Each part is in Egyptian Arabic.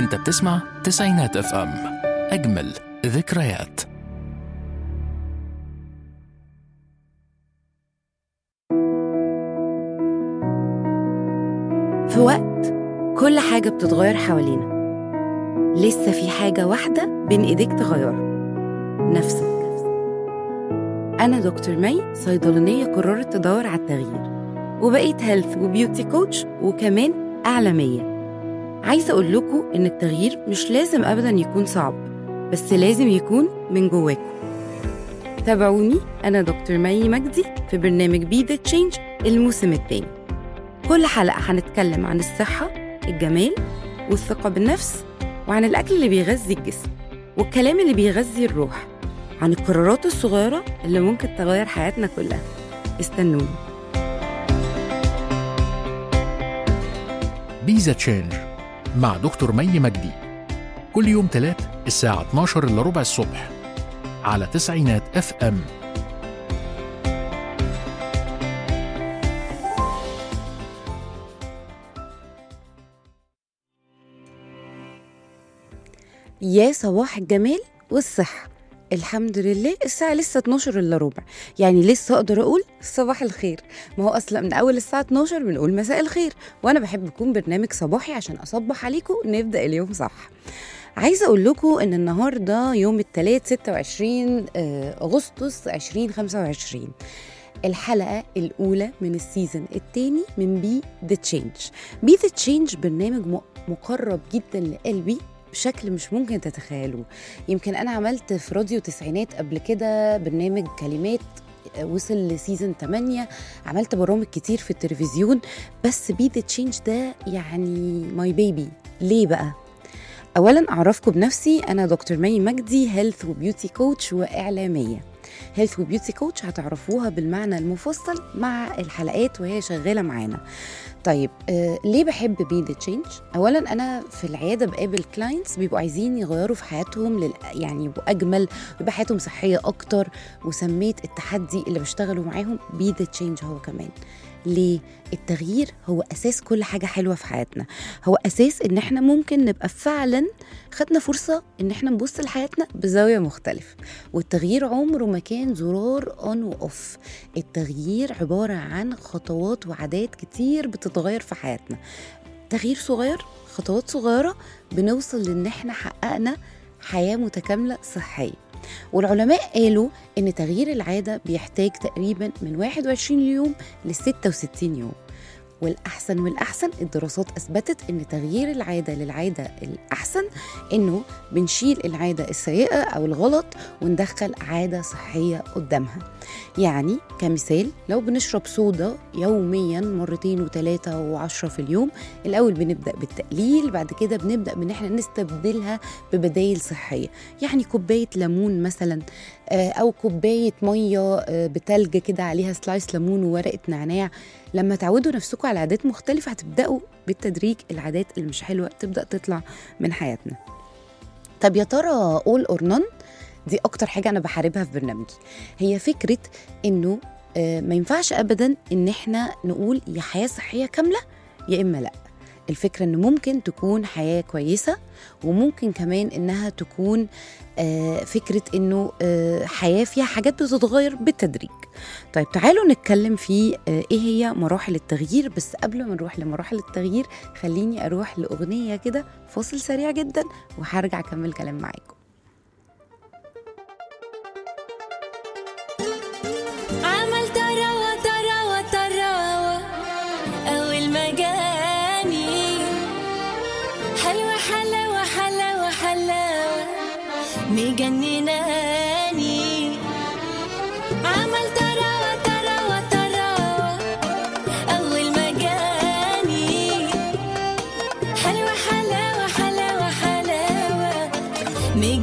انت بتسمع تسعينات اف ام اجمل ذكريات في وقت كل حاجة بتتغير حوالينا لسه في حاجة واحدة بين إيديك تغيرها نفسك أنا دكتور مي صيدلانية قررت تدور على التغيير وبقيت هيلث وبيوتي كوتش وكمان أعلامية عايزة أقول لكم إن التغيير مش لازم أبدا يكون صعب بس لازم يكون من جواكم تابعوني أنا دكتور مي مجدي في برنامج بي ذا تشينج الموسم الثاني كل حلقة هنتكلم عن الصحة الجمال والثقة بالنفس وعن الأكل اللي بيغذي الجسم والكلام اللي بيغذي الروح عن القرارات الصغيرة اللي ممكن تغير حياتنا كلها استنوني بيزا تشينج مع دكتور مي مجدي كل يوم تلات الساعة 12 إلا ربع الصبح على تسعينات اف ام يا صباح الجمال والصحة الحمد لله الساعة لسه 12 إلا ربع يعني لسه أقدر أقول صباح الخير ما هو أصلا من أول الساعة 12 بنقول مساء الخير وأنا بحب يكون برنامج صباحي عشان أصبح عليكم نبدأ اليوم صح عايزة أقول لكم إن النهاردة يوم الثلاث 26 آه، أغسطس 2025 الحلقة الأولى من السيزون الثاني من بي ذا تشينج بي ذا تشينج برنامج م- مقرب جدا لقلبي بشكل مش ممكن تتخيلوه يمكن أنا عملت في راديو تسعينات قبل كده برنامج كلمات آه، وصل لسيزون 8 عملت برامج كتير في التلفزيون بس بي ذا تشينج ده يعني ماي بيبي ليه بقى؟ اولا اعرفكم بنفسي انا دكتور مي مجدي هيلث وبيوتي كوتش واعلاميه هيلث وبيوتي كوتش هتعرفوها بالمعنى المفصل مع الحلقات وهي شغاله معانا طيب آه ليه بحب بي ذا تشينج اولا انا في العياده بقابل كلاينتس بيبقوا عايزين يغيروا في حياتهم لل... يعني يبقوا اجمل ويبقى حياتهم صحيه اكتر وسميت التحدي اللي بشتغله معاهم بي ذا تشينج هو كمان ليه التغيير هو اساس كل حاجه حلوه في حياتنا هو اساس ان احنا ممكن نبقى فعلا خدنا فرصه ان احنا نبص لحياتنا بزاويه مختلفه والتغيير عمره ما كان زرار اون واوف التغيير عباره عن خطوات وعادات كتير بتتغير في حياتنا تغيير صغير خطوات صغيره بنوصل لان احنا حققنا حياه متكامله صحيه والعلماء قالوا ان تغيير العاده بيحتاج تقريبا من 21 يوم ل 66 يوم والاحسن والاحسن الدراسات اثبتت ان تغيير العاده للعاده الاحسن انه بنشيل العاده السيئه او الغلط وندخل عاده صحيه قدامها يعني كمثال لو بنشرب صودا يوميا مرتين وثلاثة وعشرة في اليوم الأول بنبدأ بالتقليل بعد كده بنبدأ بإن احنا نستبدلها ببدايل صحية يعني كوباية ليمون مثلا آه، أو كوباية مية آه، بتلج كده عليها سلايس ليمون وورقة نعناع لما تعودوا نفسكم على عادات مختلفة هتبدأوا بالتدريج العادات اللي مش حلوة تبدأ تطلع من حياتنا طب يا ترى اول اور نون دي اكتر حاجه انا بحاربها في برنامجي هي فكره انه آه، ما ينفعش ابدا ان احنا نقول يا حياه صحيه كامله يا اما لا الفكره ان ممكن تكون حياه كويسه وممكن كمان انها تكون آه، فكره انه آه، حياه فيها حاجات بتتغير بالتدريج طيب تعالوا نتكلم في آه، ايه هي مراحل التغيير بس قبل ما نروح لمراحل التغيير خليني اروح لاغنيه كده فاصل سريع جدا وهرجع اكمل كلام معاكم عمل تراوة تراوة تراوة أول ما جاني حلوة حلاوة حلاوة حلاوة مجنناني عمل تراوة تراوة تراوة أول ما جاني حلوة حلاوة حلاوة حلاوة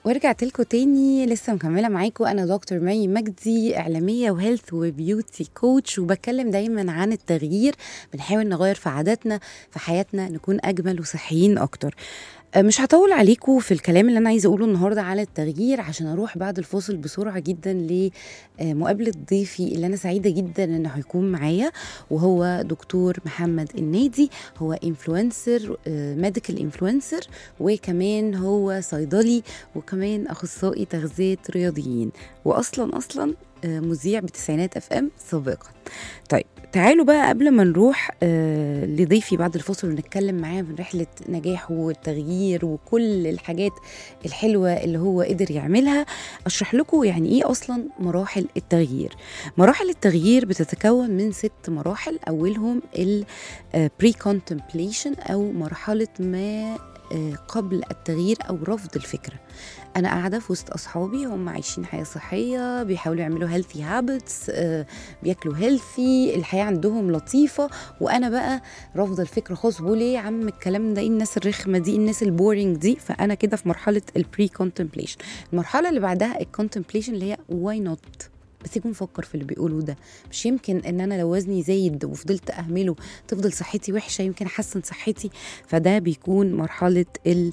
ورجعت لكم تاني لسه مكمله معاكم انا دكتور مي مجدي اعلاميه وهيلث وبيوتي كوتش وبتكلم دايما عن التغيير بنحاول نغير في عاداتنا في حياتنا نكون اجمل وصحيين اكتر آه، مش هطول عليكم في الكلام اللي انا عايزه اقوله النهارده على التغيير عشان اروح بعد الفاصل بسرعه جدا لمقابله ضيفي اللي انا سعيده جدا انه هيكون معايا وهو دكتور محمد النادي هو انفلونسر ميديكال انفلونسر وكمان هو صيدلي وكمان اخصائي تغذيه رياضيين واصلا اصلا آه، مذيع بتسعينات اف ام سابقا طيب تعالوا بقى قبل ما نروح آه لضيفي بعد الفصل ونتكلم معاه من رحله نجاحه والتغيير وكل الحاجات الحلوه اللي هو قدر يعملها اشرح لكم يعني ايه اصلا مراحل التغيير مراحل التغيير بتتكون من ست مراحل اولهم البري كونتمبليشن او مرحله ما آه، قبل التغيير او رفض الفكره انا قاعده في وسط اصحابي هم عايشين حياه صحيه بيحاولوا يعملوا هيلثي هابتس بياكلوا هيلثي الحياه عندهم لطيفه وانا بقى رافضه الفكره خالص بقول ايه يا عم الكلام ده ايه الناس الرخمه دي الناس البورينج دي فانا كده في مرحله البري كونتمبليشن المرحله اللي بعدها الكونتمبليشن اللي هي واي نوت بس يكون فكر في اللي بيقوله ده مش يمكن ان انا لو وزني زايد وفضلت اهمله تفضل صحتي وحشه يمكن احسن صحتي فده بيكون مرحله ال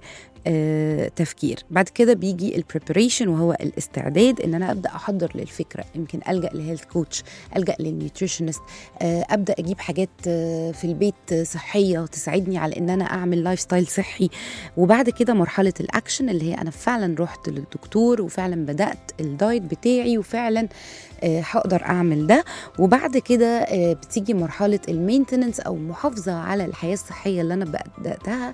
آه، تفكير بعد كده بيجي البريبريشن وهو الاستعداد ان انا ابدا احضر للفكره يمكن الجا لهيلث كوتش الجا للنيوتريشنست آه، ابدا اجيب حاجات آه، في البيت آه، صحيه تساعدني على ان انا اعمل لايف ستايل صحي وبعد كده مرحله الاكشن اللي هي انا فعلا رحت للدكتور وفعلا بدات الدايت بتاعي وفعلا آه، هقدر اعمل ده وبعد كده آه، بتيجي مرحله المينتننس او محافظه على الحياه الصحيه اللي انا بداتها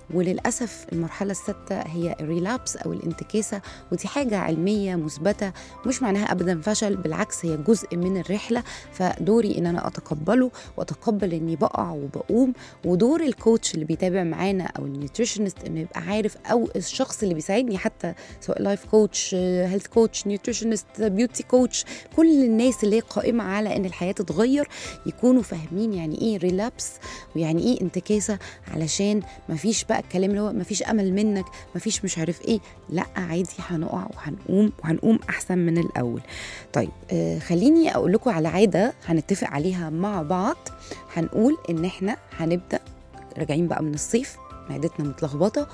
وللاسف المرحله السادسه هي الريلابس او الانتكاسه ودي حاجه علميه مثبته مش معناها ابدا فشل بالعكس هي جزء من الرحله فدوري ان انا اتقبله واتقبل اني بقع وبقوم ودور الكوتش اللي بيتابع معانا او النيوتريشنست انه يبقى عارف او الشخص اللي بيساعدني حتى سواء لايف كوتش هيلث كوتش نيوتريشنست بيوتي كوتش كل الناس اللي هي قائمه على ان الحياه تتغير يكونوا فاهمين يعني ايه ريلابس ويعني ايه انتكاسه علشان مفيش بقى الكلام اللي هو مفيش امل منك مفيش مش عارف ايه لا عادي هنقع وهنقوم وهنقوم احسن من الاول طيب آه خليني اقول لكم على عاده هنتفق عليها مع بعض هنقول ان احنا هنبدا راجعين بقى من الصيف معدتنا متلخبطه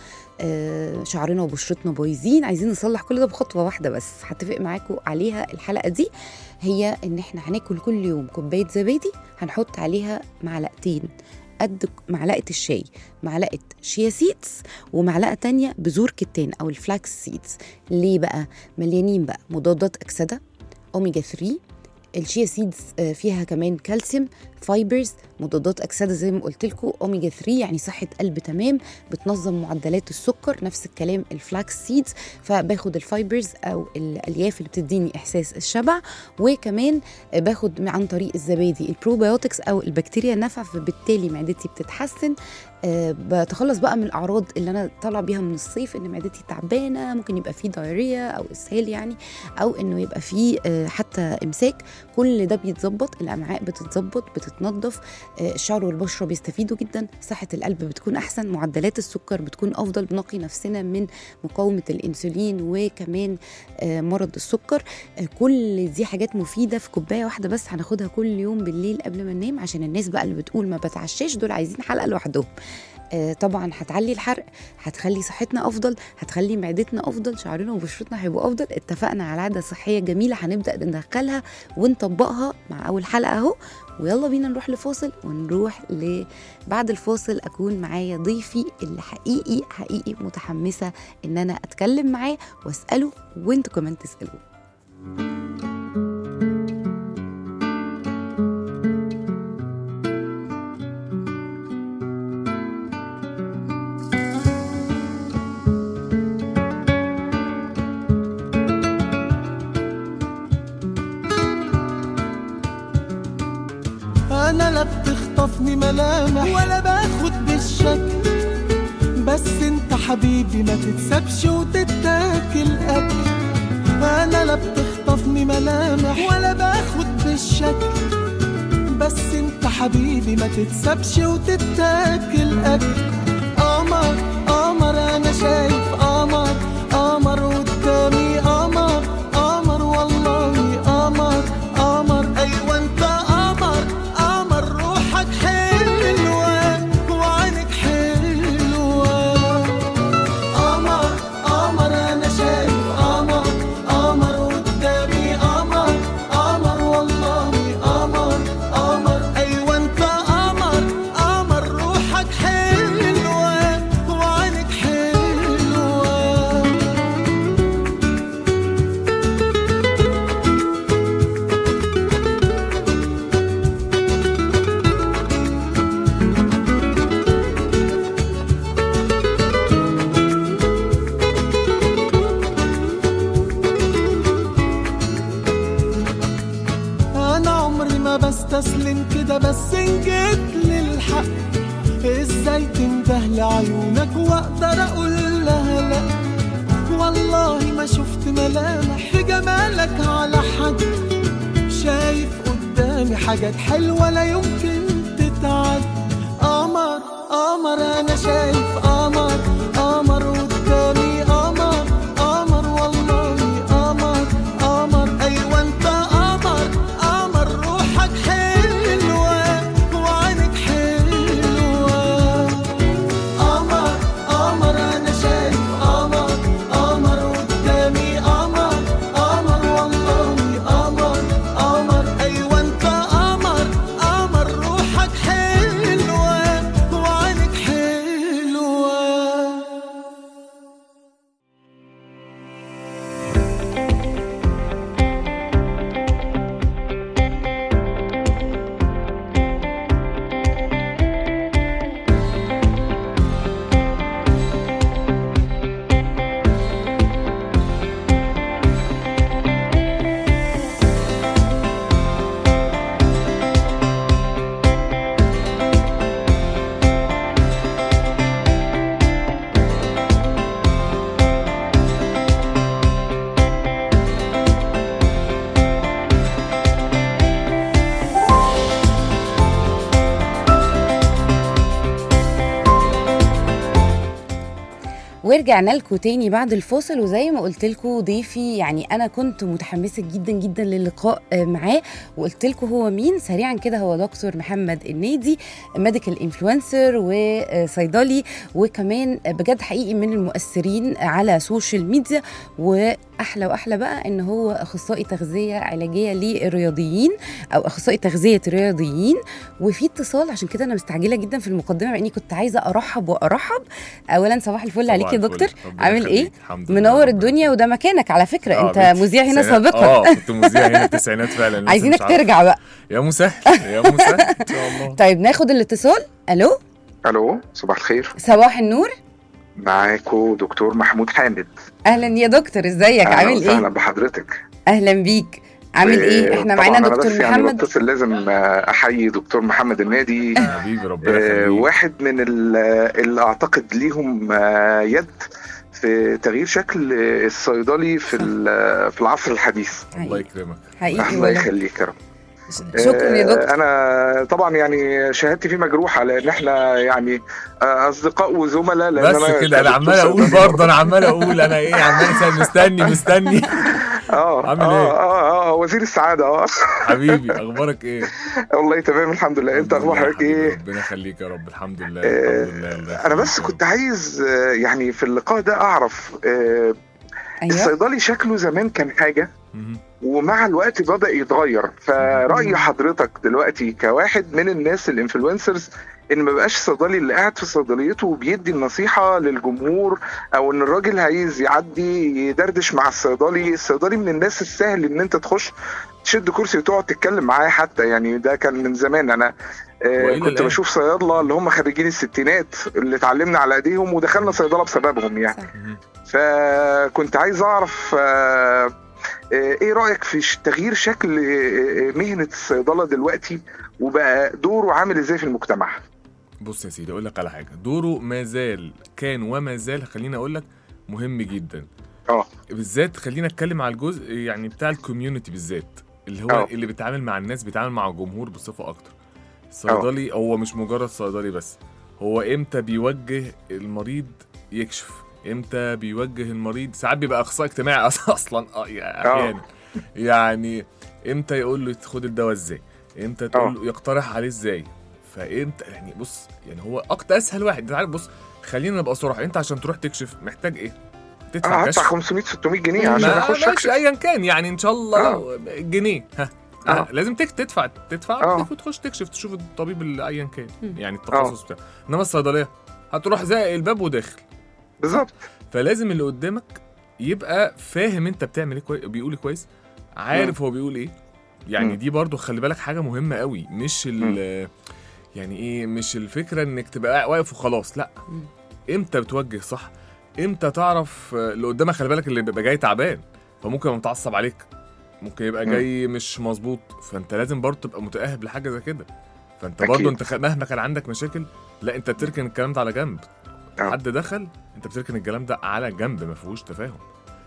آه شعرنا وبشرتنا بايظين عايزين نصلح كل ده بخطوه واحده بس هتفق معاكم عليها الحلقه دي هي ان احنا هناكل كل يوم كوبايه زبادي هنحط عليها معلقتين قد معلقه الشاي معلقه شيا سيدز ومعلقه تانية بذور كتان او الفلاكس سيدز ليه بقى مليانين بقى مضادات اكسده اوميجا 3 الشيا سيدز آه، فيها كمان كالسيوم فايبرز مضادات اكسده زي ما قلت لكم اوميجا 3 يعني صحه قلب تمام بتنظم معدلات السكر نفس الكلام الفلاكس سيدز فباخد الفايبرز او الالياف اللي بتديني احساس الشبع وكمان آه، باخد عن طريق الزبادي البروبيوتكس او البكتيريا النافعه فبالتالي معدتي بتتحسن آه، بتخلص بقى من الاعراض اللي انا طالعه بيها من الصيف ان معدتي تعبانه ممكن يبقى فيه دايريا او اسهال يعني او انه يبقى فيه آه، حتى امساك كل ده بيتظبط الامعاء بتتظبط بتتنضف آه، الشعر والبشره بيستفيدوا جدا صحه القلب بتكون احسن معدلات السكر بتكون افضل بنقي نفسنا من مقاومه الانسولين وكمان آه، مرض السكر آه، كل دي حاجات مفيده في كوبايه واحده بس هناخدها كل يوم بالليل قبل ما ننام عشان الناس بقى اللي بتقول ما بتعشاش دول عايزين حلقه لوحدهم آه، طبعا هتعلي الحرق هتخلي صحتنا افضل هتخلي معدتنا افضل شعرنا وبشرتنا هيبقوا افضل اتفقنا على عاده صحيه جميله هنبدا ندخلها ونطبقها مع اول حلقه اهو ويلا بينا نروح لفاصل ونروح ل بعد الفاصل اكون معايا ضيفي اللي حقيقي حقيقي متحمسه ان انا اتكلم معاه واساله وانتوا كمان تسالوه انا لا بتخطفني ملامح ولا باخد بالشكل بس انت حبيبي ما تتسابش وتتاكل اكل انا لا بتخطفني ملامح ولا باخد بالشكل بس انت حبيبي ما تتسابش وتتاكل اكل قمر قمر انا شايف قمر قمر قدامي ما شفت ملامح في جمالك على حد شايف قدامي حاجات حلوة لا يمكن تتعد قمر قمر أنا شايف قمر قمر قدامي قمر قمر والله قمر قمر أيوة أنت قمر قمر روحك حلوة وعينك حلوة قمر قمر انا شايف قمر قمر قدامي قمر قمر والله قمر قمر ايوه انت قمر قمر روحك حلوه وعينك حلوه ورجعنا لكم تاني بعد الفاصل وزي ما قلت لكم ضيفي يعني انا كنت متحمسه جدا جدا للقاء آه، معاه وقلت لكم هو مين سريعا كده هو دكتور محمد النادي ميديكال انفلونسر وصيدلي وكمان بجد حقيقي من المؤثرين على سوشيال ميديا واحلى واحلى بقى ان هو اخصائي تغذيه علاجيه للرياضيين او اخصائي تغذيه رياضيين وفي اتصال عشان كده انا مستعجله جدا في المقدمه مع اني كنت عايزه ارحب وارحب اولا صباح الفل عليك يا صباح دكتور الفل. ربنا عامل ايه يخليك. الحمد لله منور ربنا الدنيا وده مكانك على فكره آه، انت بنت مذيع هنا التسعينات. سابقا اه كنت مذيع هنا التسعينات فعلا لسه عايزينك مش عارف. ترجع بقى يا مسهل يا مسهل ان شاء الله طيب ناخد الاتصال الو الو صباح الخير صباح النور معاكو دكتور محمود حامد اهلا يا دكتور ازيك أهلاً عامل وسهلا ايه بحضرتك اهلا بيك عامل ايه احنا طبعاً معانا أنا دكتور بس يعني محمد بتصل لازم آه، احيي دكتور محمد النادي حبيبي ربنا آه، يخليك واحد من ال- اللي اعتقد ليهم آه، يد في تغيير شكل الصيدلي في ال- في العصر الحديث الله يكرمك حقيقي الله والله. يخليك يا رب شكرا يا آه، دكتور انا طبعا يعني شهادتي فيه مجروحه لان احنا يعني آه، اصدقاء وزملاء لان بس أنا كده انا كدكتور عمال اقول صيدلي. برضه انا عمال اقول انا ايه عمال أسأل مستني مستني اه عامل اه إيه؟ اه اه وزير السعاده اه حبيبي اخبارك ايه والله تمام الحمد لله انت الحمد لله اخبارك حبيبي، ايه ربنا يخليك يا رب الحمد لله آه، الحمد لله الله انا بس يخليك. كنت عايز آه، يعني في اللقاء ده اعرف آه، ايوه الصيدلي شكله زمان كان حاجه مهم. ومع الوقت بدأ يتغير فرأي حضرتك دلوقتي كواحد من الناس الانفلونسرز ان ما بقاش الصيدلي اللي قاعد في صيدليته وبيدي النصيحة للجمهور او ان الراجل عايز يعدي يدردش مع الصيدلي الصيدلي من الناس السهل ان انت تخش تشد كرسي وتقعد تتكلم معاه حتى يعني ده كان من زمان انا آه وإلى كنت الآن. بشوف صيادله اللي هم خريجين الستينات اللي اتعلمنا على ايديهم ودخلنا صيدله بسببهم يعني صح. مهم. فكنت عايز اعرف آه، آه، ايه رايك في ش- تغيير شكل آه، آه، مهنه الصيدله دلوقتي وبقى دوره عامل ازاي في المجتمع بص يا سيدي اقول لك على حاجه دوره ما زال كان وما زال خليني اقول لك مهم جدا اه بالذات خلينا اتكلم على الجزء يعني بتاع الكوميونتي بالذات اللي هو اه. اللي بيتعامل مع الناس بيتعامل مع الجمهور بصفه اكتر الصيدلي هو مش مجرد صيدلي بس هو امتى بيوجه المريض يكشف امتى بيوجه المريض ساعات بيبقى اخصائي اجتماعي أص- اصلا اه يعني احيانا يعني امتى يقول له خد الدواء ازاي امتى تقول له يقترح عليه ازاي فامتى يعني بص يعني هو اكتر اسهل واحد انت عارف بص خلينا نبقى صراحه انت عشان تروح تكشف محتاج ايه اه تدفع هدفع كشف 500 600 جنيه عشان ما اخش ماشي اكشف ايا كان يعني ان شاء الله جنيه ها آه. آه. لازم تك تدفع تدفع آه. وتخش تكشف تشوف الطبيب اللي ايا كان مم. يعني التخصص بتاعه انما الصيدليه هتروح زي الباب وداخل بالظبط فلازم اللي قدامك يبقى فاهم انت بتعمل ايه كويس بيقول ايه كويس عارف هو بيقول ايه يعني مم. دي برضو خلي بالك حاجه مهمه قوي مش ال يعني ايه مش الفكره انك تبقى واقف وخلاص لا مم. امتى بتوجه صح امتى تعرف آه، اللي قدامك خلي بالك اللي بيبقى جاي تعبان فممكن يبقى متعصب عليك ممكن يبقى مم. جاي مش مظبوط فانت لازم برضو تبقى متاهب لحاجه زي كده فانت أكيد. برضو انت خ- مهما كان عندك مشاكل لا انت بتركن الكلام ده على جنب آه. حد دخل انت بتركن الكلام ده على جنب ما فيهوش تفاهم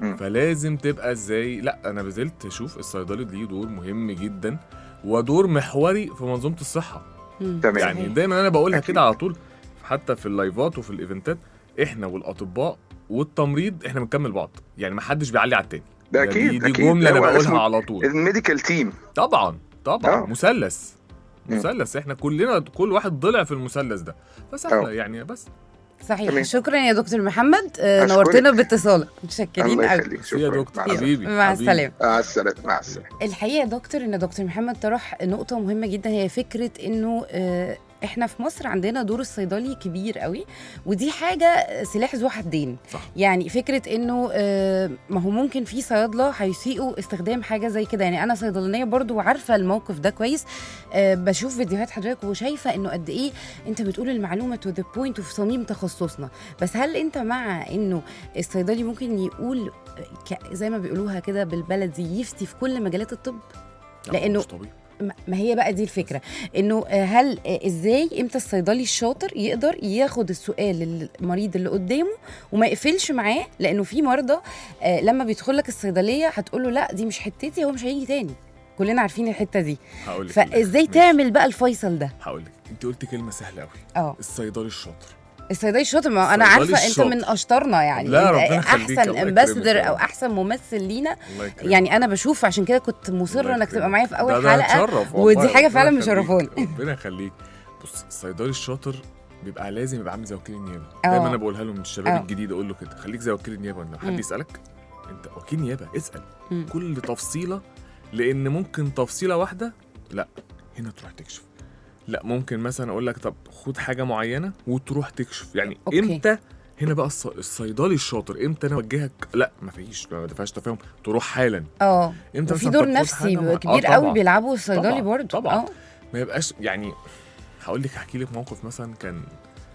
مم. فلازم تبقى ازاي لا انا بذلت اشوف الصيدلي ليه دور مهم جدا ودور محوري في منظومه الصحه مم. تمام. يعني صحيح. دايما انا بقولها أكيد. كده على طول حتى في اللايفات وفي الايفنتات احنا والاطباء والتمريض احنا بنكمل بعض يعني ما حدش بيعلي على التاني ده دي, اكيد دي اكيد جمله انا هو بقولها اسمه على طول الميديكال تيم طبعا طبعا آه. مثلث مم. مثلث احنا كلنا كل واحد ضلع في المثلث ده فسهله آه. يعني بس صحيح تمام. شكرا يا دكتور محمد آه، أشكرك. نورتنا باتصالك متشكرين الله قوي يخليك يا شكرا دكتور مع السلامة. حبيبي مع حبيبي. السلامه مع السلامه مع السلامه الحقيقه يا دكتور ان دكتور محمد طرح نقطه مهمه جدا هي فكره انه آه، احنا في مصر عندنا دور الصيدلي كبير قوي ودي حاجه سلاح ذو حدين صح. يعني فكره انه آه، ما هو ممكن في صيادله هيسيئوا استخدام حاجه زي كده يعني انا صيدلانيه برضو وعارفه الموقف ده كويس آه، بشوف فيديوهات حضرتك وشايفه انه قد ايه انت بتقول المعلومه تو ذا بوينت وفي صميم تخصصنا بس هل انت مع انه الصيدلي ممكن يقول آه، ك- زي ما بيقولوها كده بالبلدي يفتي في كل مجالات الطب لا، لأنه- مش طبيعي ما ما هي بقى دي الفكره انه آه، هل آه، ازاي امتى الصيدلي الشاطر يقدر ياخد السؤال المريض اللي قدامه وما يقفلش معاه لانه في مرضى آه، لما بيدخل لك الصيدليه هتقول له لا دي مش حتتي هو مش هيجي تاني كلنا عارفين الحته دي هقول لك فازاي تعمل بقى الفيصل ده هقول لك انت قلت كلمه سهله قوي اه الصيدلي الشاطر الصيدلي الشاطر ما انا الصيدلي عارفه انت الشاطر. من اشطرنا يعني لا، أنت ربنا يخليك، احسن الله امباسدر يكرمك. او احسن ممثل لينا الله يكرمك يعني انا بشوف عشان كده كنت مصره الله انك تبقى يكرمك. معايا في اول ده- ده حلقه أتشرف والله، ودي حاجة ربنا فعلا يخليك. مشرفاني. ربنا يخليك بص الصيدلي الشاطر بيبقى لازم يبقى عامل زي وكيل النيابه اه. دايما انا بقولها لهم الشباب اه. الجديد اقول له كده خليك زي وكيل النيابه لو حد مم. يسالك انت وكيل نيابه اسال مم. كل تفصيله لان ممكن تفصيله واحده لا هنا تروح تكشف لا ممكن مثلا اقول لك طب خد حاجه معينه وتروح تكشف يعني اوكي. امتى هنا بقى الص- الصيدلي الشاطر امتى انا اوجهك لا مفيش ما فيهاش تفاهم تروح حالا اه امتى وفي مثلا دور طب خد نفسي حاجة مع- كبير آه قوي طبعاً. بيلعبوا الصيدلي طبعاً، برضه طبعاً. اه ما يبقاش يعني هقول لك احكي لك موقف مثلا كان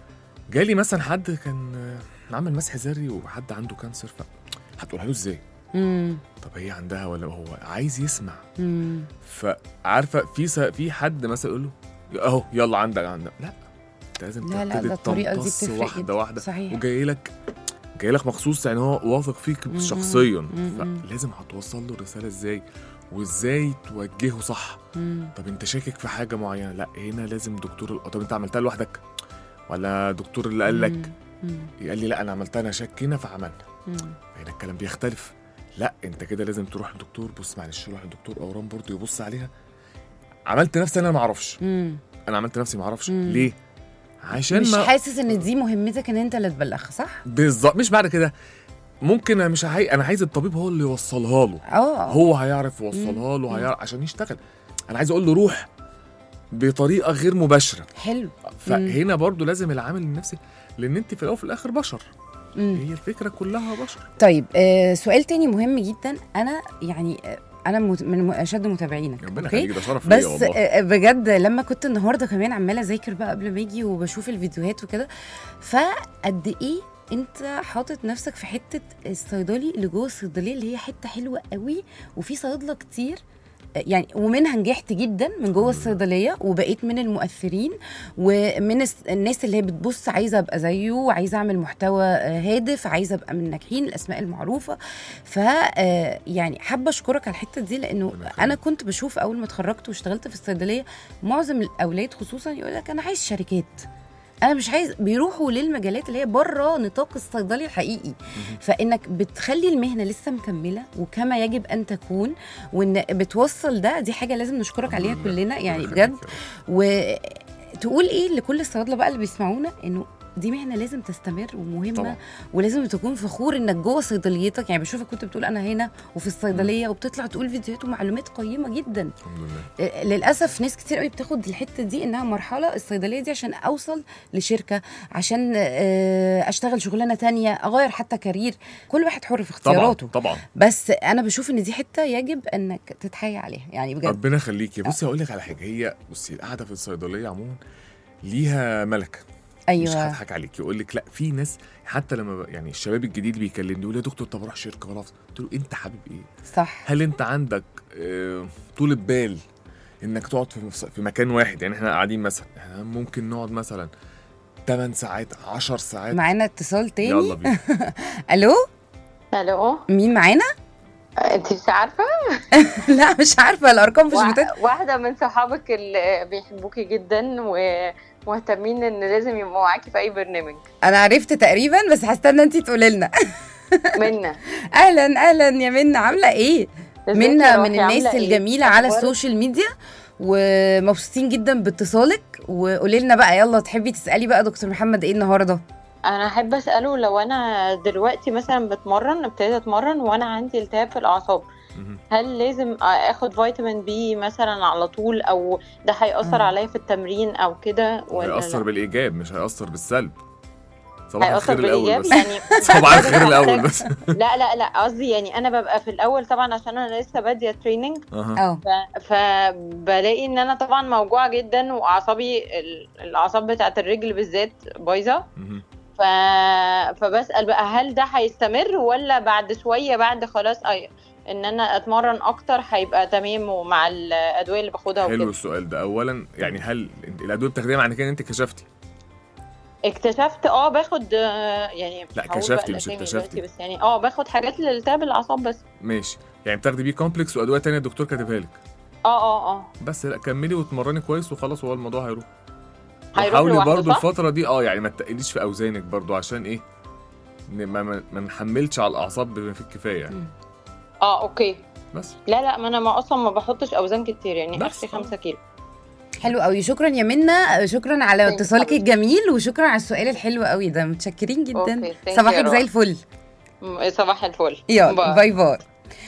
جالي مثلا حد كان آه، عمل مسح ذري وحد عنده كانسر ف هتقولها له ازاي؟ امم طب هي عندها ولا هو عايز يسمع امم فعارفه في س... في حد مثلا يقول له اهو يلا عندك عندك لا انت لازم لا لا تبتدي ده الطريقه دي تمتص بتفرق واحده جدا. واحده صحيح وجاي لك جاي لك مخصوص يعني هو واثق فيك مم. شخصيا مم. فلازم هتوصل له الرساله ازاي وازاي توجهه صح مم. طب انت شاكك في حاجه معينه لا هنا لازم دكتور ال- طب انت عملتها لوحدك ولا دكتور اللي قال لك مم. قال لي لا انا عملتها انا شكينا فعملنا مم. هنا الكلام بيختلف لا انت كده لازم تروح لدكتور بص معلش روح لدكتور اورام برضه يبص عليها عملت نفسي انا ما اعرفش مم. انا عملت نفسي ما اعرفش مم. ليه عشان مش ما حاسس ان دي مهمتك ان انت اللي تبلغها صح؟ بالظبط مش بعد كده ممكن انا مش هي... انا عايز الطبيب هو اللي يوصلها له اه هو هيعرف يوصلها له مم. هيعرف عشان يشتغل انا عايز اقول له روح بطريقه غير مباشره حلو فهنا برضو لازم العامل النفسي لان انت في الاول وفي الاخر بشر مم. هي الفكره كلها بشر طيب آه سؤال تاني مهم جدا انا يعني آه انا مت- من اشد متابعينك ربنا اوكي يخليك ده شرف ليا بس والله آه، بجد لما كنت النهارده كمان عماله اذاكر بقى قبل ما اجي وبشوف الفيديوهات وكده فقد ايه انت حاطط نفسك في حته الصيدلي اللي جوه الصيدليه اللي هي حته حلوه قوي وفي صيادله كتير آه، يعني ومنها نجحت جدا من جوه الصيدليه وبقيت من المؤثرين ومن الس- الناس اللي هي بتبص عايزه ابقى زيه وعايزه اعمل محتوى آه، هادف عايزه ابقى من الناجحين الاسماء المعروفه ف آه، يعني حابه اشكرك على الحته دي لانه ربنا يخليك. انا كنت بشوف اول ما اتخرجت واشتغلت في الصيدليه معظم الاولاد خصوصا يقول لك انا عايز شركات انا مش عايز بيروحوا للمجالات اللي هي بره نطاق الصيدلي الحقيقي فانك بتخلي المهنه لسه مكمله وكما يجب ان تكون وان بتوصل ده دي حاجه لازم نشكرك عليها الحمد لله. كلنا يعني ربنا بجد يخليك يا رب. وتقول ايه لكل الصيادله بقى اللي بيسمعونا انه دي مهنه لازم تستمر ومهمه طبعا. ولازم تكون فخور انك جوه صيدليتك يعني بشوفك كنت بتقول انا هنا وفي الصيدليه وبتطلع تقول فيديوهات ومعلومات قيمه جدا الحمد لله آه، للاسف ناس كتير قوي بتاخد الحته دي انها مرحله الصيدليه دي عشان اوصل لشركه عشان آه، اشتغل شغلانه تانية اغير حتى كارير كل واحد حر في طبعا اختياراته طبعا بس انا بشوف ان دي حته يجب انك تتحايا عليها يعني بجد ربنا يخليكي بصي هقول لك على حاجه هي بصي القعده في الصيدليه عموما ليها ملكه مش ايوه هضحك عليك يقول لك لا في ناس حتى لما ب- يعني الشباب الجديد بيكلمني يقول لي يا دكتور طب اروح شركه ولا أفصل؟ قلت له انت حابب ايه؟ صح هل انت عندك آه، طولة بال انك تقعد في في مكان واحد يعني احنا قاعدين مثلا احنا ممكن نقعد مثلا 8 ساعات 10 ساعات معانا اتصال تاني يلا بينا الو الو مين معانا انت مش عارفه لا مش عارفه الارقام مش وا- بتت... واحده من صحابك اللي بيحبوكي جدا ومهتمين ان لازم يبقوا معاكي في اي برنامج انا عرفت تقريبا بس هستنى انت تقولي لنا منا اهلا اهلا يا منى عامله ايه ازيك يا منى روحي؟ من عاملة الناس ايه؟ الجميله على أخبارك؟ السوشيال ميديا ومبسوطين جدا باتصالك وقولي لنا بقى يلا تحبي تسالي بقى دكتور محمد ايه النهارده انا احب اساله لو انا دلوقتي مثلا بتمرن ابتديت اتمرن وانا عندي التهاب في الاعصاب مهم. هل لازم اخد فيتامين بي مثلا على طول او ده هيأثر مم. عليا في التمرين او كده ولا هيأثر لا؟ بالايجاب مش هيأثر بالسلب صباح هيأثر الخير الاول بالايجاب بس يعني صباح الخير الاول بس لا لا لا قصدي يعني انا ببقى في الاول طبعا عشان انا لسه باديه تريننج اها اه ف- فبلاقي ان انا طبعا موجوعه جدا واعصابي ال- الاعصاب بتاعت الرجل بالذات بايظه مهم. ف... فبسال بقى هل ده هيستمر ولا بعد شويه بعد خلاص أي... ان انا اتمرن اكتر هيبقى تمام ومع الادويه اللي باخدها حلو وكده السؤال ده اولا يعني هل انت- الادويه بتاخديها معنى كده ان انت كشفتي اكتشفت اه باخد آه، يعني لا، هقول كشفتي بقى مش الأسامي اكتشفتي. دلوقتي، بس يعني اه باخد حاجات لالتهاب الاعصاب بس ماشي يعني بتاخدي بيه كومبلكس وادويه تانية الدكتور كاتبها لك اه اه اه بس لا كملي واتمرني كويس وخلاص هو الموضوع هيروح هيروح وحاولي لوحده، برضو صح؟ الفتره دي اه يعني ما تقليش في اوزانك برضو عشان ايه ن- ما, ما, ما نحملش على الاعصاب بما فيه الكفايه يعني اه اوكي بس لا لا ما انا ما اصلا ما بحطش اوزان كتير يعني بس. اخري 5 كيلو حلو قوي شكرا يا منى شكرا على Thanks اتصالك حبيبتي. الجميل وشكرا على السؤال الحلو قوي ده متشكرين جدا أوكي، thank you صباحك يا زي روح. الفل م- صباح الفل يلا باي. باي باي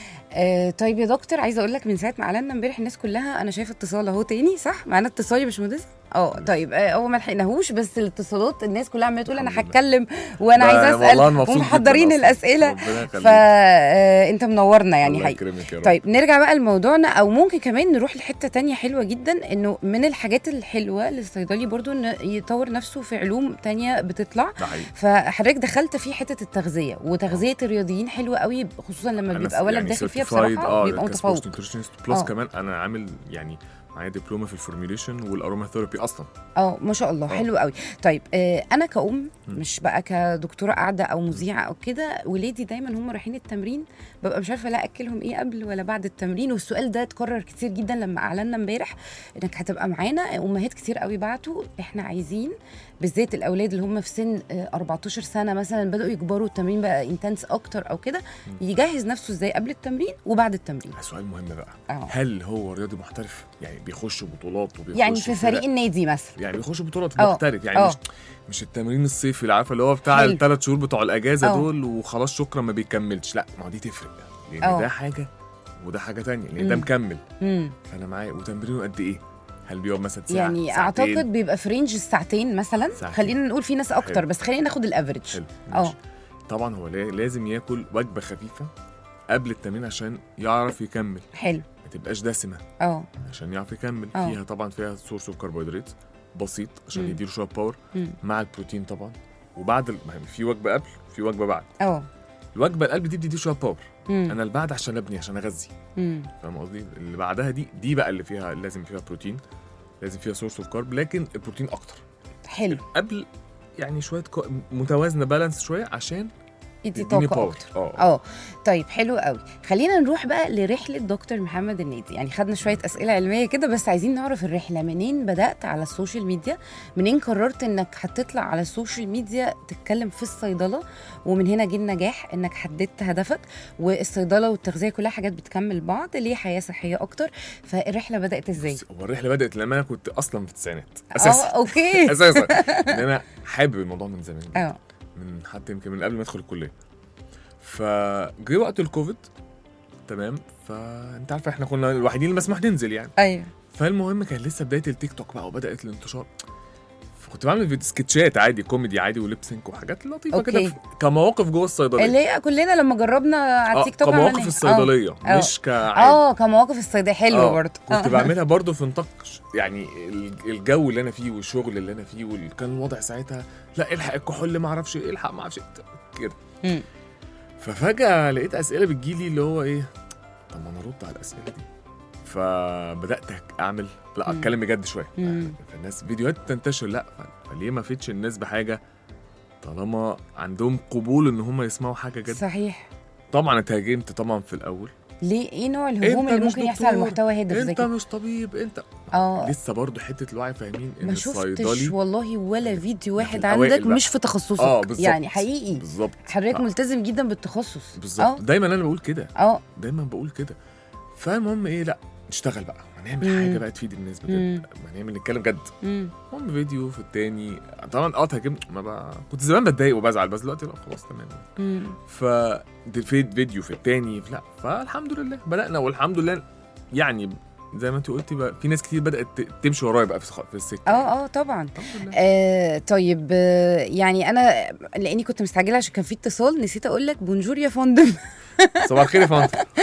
آه طيب يا دكتور عايزه اقول لك من ساعه ما اعلنا امبارح الناس كلها انا شايفه اتصال اهو تاني صح معانا اتصال يا باشمهندس اه طيب آه هو ما لحقناهوش بس الاتصالات الناس كلها عماله تقول انا الحمد لله. هتكلم وانا ده عايزه والله اسال مبسوط جداً ومحضرين أصلاً. الاسئله ربنا يخليك. فانت منورنا يعني الله حقيقي يكرمك يا رب طيب نرجع بقى لموضوعنا او ممكن كمان نروح لحته تانية حلوه جدا انه من الحاجات الحلوه للصيدلي برضو انه يطور نفسه في علوم تانية بتطلع ده حقيقي فحضرتك دخلت في حته التغذيه وتغذيه الرياضيين حلوه قوي خصوصا لما أنا بيبقى ولد يعني داخل فيها certified، بصراحه اه بيبقى كسبورت متفوق نيوتريشنست بلس آه. كمان انا عامل يعني معايا دبلومه في الفورميوليشن والاروما ثيرابي اصلا اه ما شاء الله آه. حلو قوي طيب آه انا كأم مم. مش بقى كدكتوره قاعده او مذيعه او كده ولادي دايما هم رايحين التمرين ببقى مش عارفه لا اكلهم ايه قبل ولا بعد التمرين والسؤال ده اتكرر كتير جدا لما اعلنا امبارح انك هتبقى معانا امهات كتير قوي بعتوا احنا عايزين بالذات الاولاد اللي هم في سن آه، 14 سنه مثلا بداوا يكبروا التمرين بقى انتنس اكتر او كده يجهز نفسه ازاي قبل التمرين وبعد التمرين سؤال مهم بقى اه هل هو رياضي محترف يعني بيخش بطولات وبيخش يعني في فريق النادي مثلا يعني بيخش بطولات آه. محترف يعني آه. مش مش التمرين الصيفي اللي عارفه اللي هو بتاع حلو. الثلاث شهور بتوع الاجازه آه. دول وخلاص شكرا ما بيكملش لا ما هو دي تفرق لان آه. ده حاجه وده حاجه تانية لان ده مم. مكمل امم فانا معايا وتمرينه قد ايه؟ هل بيقعد مثلا ساعه يعني ساعتين؟ اعتقد بيبقى في رينج الساعتين مثلا ساعتين. خلينا نقول في ناس اكتر حلو. بس خلينا ناخد الافريج حلو اه ماشي. طبعا هو لا- لازم ياكل وجبه خفيفه قبل التمرين عشان يعرف يكمل حلو ما تبقاش دسمه اه عشان يعرف يكمل آه. فيها طبعا فيها سورس اوف كربوهيدرات بسيط عشان مم. يديله شويه باور مم. مع البروتين طبعا وبعد ال... ما هي في وجبه قبل في وجبه بعد اه الوجبه القلب دي بتدي شويه باور مم. انا اللي بعد عشان ابني عشان اغذي مم. فاهم قصدي اللي بعدها دي دي بقى اللي فيها لازم فيها بروتين لازم فيها سورس اوف كارب لكن البروتين اكتر حلو قبل يعني شويه كو... متوازنه بالانس شويه عشان يدي يديني طاقه باور اكتر اه اه طيب حلو قوي خلينا نروح بقى لرحله دكتور محمد النادي يعني خدنا شويه اسئله علميه كده بس عايزين نعرف الرحله منين بدات على السوشيال ميديا منين قررت انك هتطلع على السوشيال ميديا تتكلم في الصيدله ومن هنا جه النجاح انك حددت هدفك والصيدله والتغذيه كلها حاجات بتكمل بعض ليه حياه صحيه اكتر فالرحله بدات ازاي بصي، هو الرحله بدات لما انا كنت اصلا في التسعينات اه اساسا اوكي اساسا ان انا حابب الموضوع من زمان اه من حتى يمكن من قبل ما ادخل الكليه فجه وقت الكوفيد تمام فانت عارفه احنا كنا الوحيدين اللي مسموح ننزل يعني ايوه فالمهم كان لسه بدايه التيك توك بقى وبدات الانتشار فكنت بعمل فيديو سكتشات عادي كوميدي عادي وليب سينك وحاجات لطيفه كده أوكي. في- كمواقف جوه الصيدليه اللي هي كلنا لما جربنا على آه، التيك توك كمواقف عملناها. الصيدليه آه. مش كعادي اه كمواقف الصيدليه حلو آه، برضه كنت بعملها برضه في نطاق ش- يعني ال- الجو اللي انا فيه والشغل اللي انا فيه وكان الوضع ساعتها لا الحق الكحول ما اعرفش ايه الحق ما اعرفش إيه، كده مم. ففجاه لقيت اسئله بتجيلي اللي هو ايه طب ما انا ارد على الاسئله دي فبدات اعمل لا مم. اتكلم بجد شويه مم. فالناس فيديوهات تنتشر لا ف- فليه ما فيتش الناس بحاجه طالما عندهم قبول ان هم يسمعوا حاجه جد صحيح طبعا اتهاجمت طبعا في الاول ليه ايه نوع الهجوم اللي مش ممكن يحصل على دكتور، محتوى هادف زي انت كده مش طبيب انت اه لسه برضه حته الوعي فاهمين ان ما شفتش الصيدلي والله ولا فيديو واحد الأوائل عندك بقى. مش في تخصصك اه بالظبط يعني حقيقي بالظبط حضرتك آه، ملتزم جدا بالتخصص بالظبط دايما انا بقول كده اه اه دايما بقول كده فالمهم ايه لا نشتغل بقى هنعمل مم. حاجه بقى تفيد الناس بجد مم. ما نعمل نتكلم جد مم. المهم فيديو في التاني طبعا اه اتهاجمت ما بقى كنت زمان بتضايق وبزعل بس دلوقتي لا خلاص تمام مم. ف دي في فيديو في التاني لا فالحمد لله بدأنا والحمد لله يعني زي ما انت قلتي بقى في ناس كتير بدأت ت- تمشي ورايا بقى في في السكه اه اه طبعا الحمد لله آه طيب آه يعني انا لاني كنت مستعجله عشان كان في اتصال نسيت اقول لك بونجور يا فندم صباح الخير يا فندم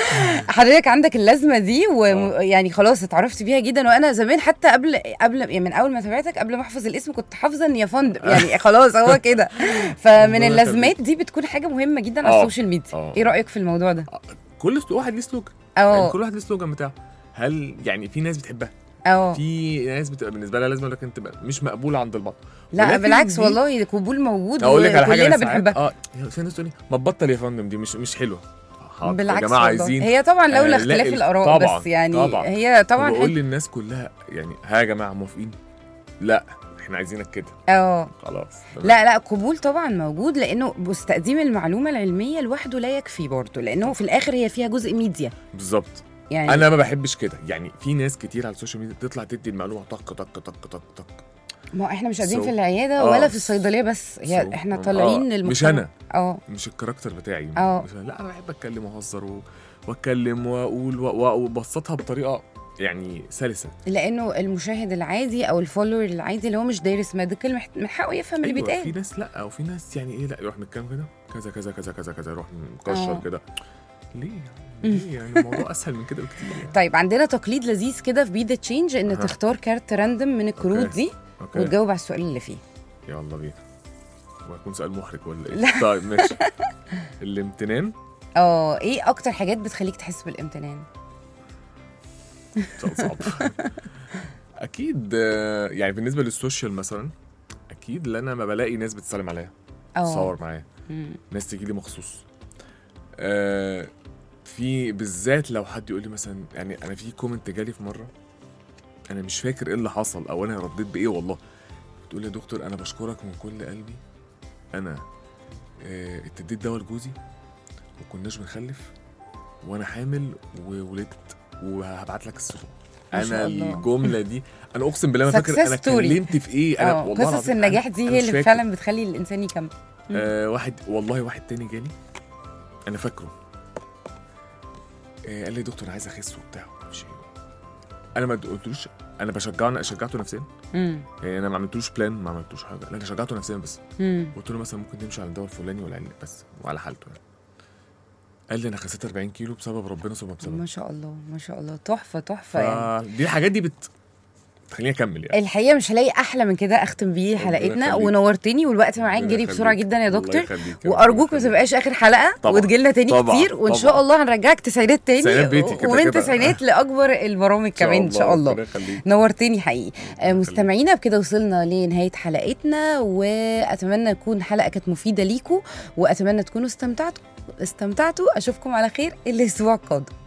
حضرتك عندك اللازمه دي آه. ويعني خلاص اتعرفت بيها جدا وانا زمان حتى قبل قبل يعني من اول ما تابعتك قبل ما احفظ الاسم كنت حافظه ان يا فندم يعني خلاص هو كده فمن ربنا اللازمات دي بتكون حاجه مهمه جدا على آه. السوشيال ميديا آه. ايه رايك في الموضوع ده كل سلو- واحد ليه سلوجان يعني اه كل واحد ليه سلوجان بتاعه هل يعني في ناس بتحبها اه في ناس بتبقى بالنسبه لها لازم لكن تبقى مش مقبوله عند البعض لا ولكن بالعكس دي- والله قبول موجود اقول لك على حاجه وكلنا أنا ساعات- بنحبها اه في ناس تقول لي ما تبطل يا فندم دي مش مش حلوه حاضر بالعكس يا جماعه والله. عايزين هي طبعا لولا آه، لا، اختلاف ال- الاراء طبعاً، بس يعني طبعاً. هي طبعا بقول حل- للناس كلها يعني ها يا جماعه موافقين لا احنا عايزينك كده اه خلاص تمام. لا لا قبول طبعا موجود لانه بص تقديم المعلومه العلميه لوحده لا يكفي برضه لانه في الاخر هي فيها جزء ميديا بالظبط يعني انا ما بحبش كده يعني في ناس كتير على السوشيال ميديا تطلع تدي المعلومه طق طق طق طق طق ما هو احنا مش قاعدين So- في العياده آه. ولا في الصيدليه بس هي So- احنا آه، طالعين مش للمجتمع. أنا. اه مش الكاركتر بتاعي اه. مش لا انا بحب اتكلم واهزر و- واتكلم واقول و- و- وابسطها بطريقه يعني سلسه لانه المشاهد العادي او الفولور العادي اللي هو مش دارس ميديكال محت- من حقه يفهم اللي أيوة، في بيتقال ناس لا وفي ناس يعني ايه لا يروح متكلم كده كذا كذا كذا كذا كذا يروح مكشر اه. كده ليه ليه يعني الموضوع اسهل من كده بكتير يعني. طيب عندنا تقليد لذيذ كده في بيدا تشينج ان أها. تختار كارت راندوم من الكروت أوكي. دي اوكي وتجاوب على السؤال اللي فيه يلا بينا وهيكون سؤال محرج ولا لا. ايه طيب ماشي الامتنان اه ايه اكتر حاجات بتخليك تحس بالامتنان سؤال صعب اكيد آه، يعني بالنسبه للسوشيال مثلا اكيد لان انا ما بلاقي ناس بتسلم عليا اه تصور معايا مم. ناس تيجي لي مخصوص آه في بالذات لو حد يقول لي مثلا يعني انا في كومنت جالي في مره انا مش فاكر ايه اللي حصل او انا رديت بايه والله بتقول لي يا دكتور انا بشكرك من كل قلبي انا آه ابتديت دواء لجوزي وكناش بنخلف وانا حامل وولدت وهبعت لك الصوره ما شاء انا الله. الجمله دي انا اقسم بالله ما فاكر Success انا story. كلمت في ايه انا اه والله قصص العظيم النجاح أنا- دي أنا هي مش اللي فاكر. فعلا بتخلي الانسان يكمل مم. آه واحد والله واحد تاني جالي انا فاكره آه قال لي يا دكتور انا عايز اخس وبتاع مش انا ما قلتلوش انا بشجعه انا شجعته نفسيا مم. يعني انا ما عملتوش بلان ما عملتوش حاجه لا انا شجعته نفسيا بس مم. قلت له مثلا ممكن تمشي على الدواء الفلاني ولا بس وعلى حالته يعني قال لي انا خسيت 40 كيلو بسبب ربنا ثم بسبب ما شاء الله ما شاء الله تحفه تحفه يعني فدي الحاجات دي بت تخليني اكمل يعني الحقيقه مش هلاقي احلى من كده اختم بيه ربنا حلقتنا يخليك. ونورتني والوقت معاك ربنا جري بسرعه يخليك. جدا يا الله دكتور يخليك يا وارجوك ما ربنا تبقاش اخر حلقه طبعاً. وتجيلنا تاني طبعاً. كتير وان طبعاً. شاء الله هنرجعك تسعينات تاني تسعينات بيتي كده ومن كده. تسعينات لاكبر البرامج كمان ان شاء الله ربنا يخليك. نورتني حقيقي آه، يخليك. مستمعينا بكده وصلنا لنهايه حلقتنا واتمنى تكون حلقه كانت مفيده ليكم واتمنى تكونوا استمتعتوا استمتعتوا اشوفكم على خير الاسبوع القادم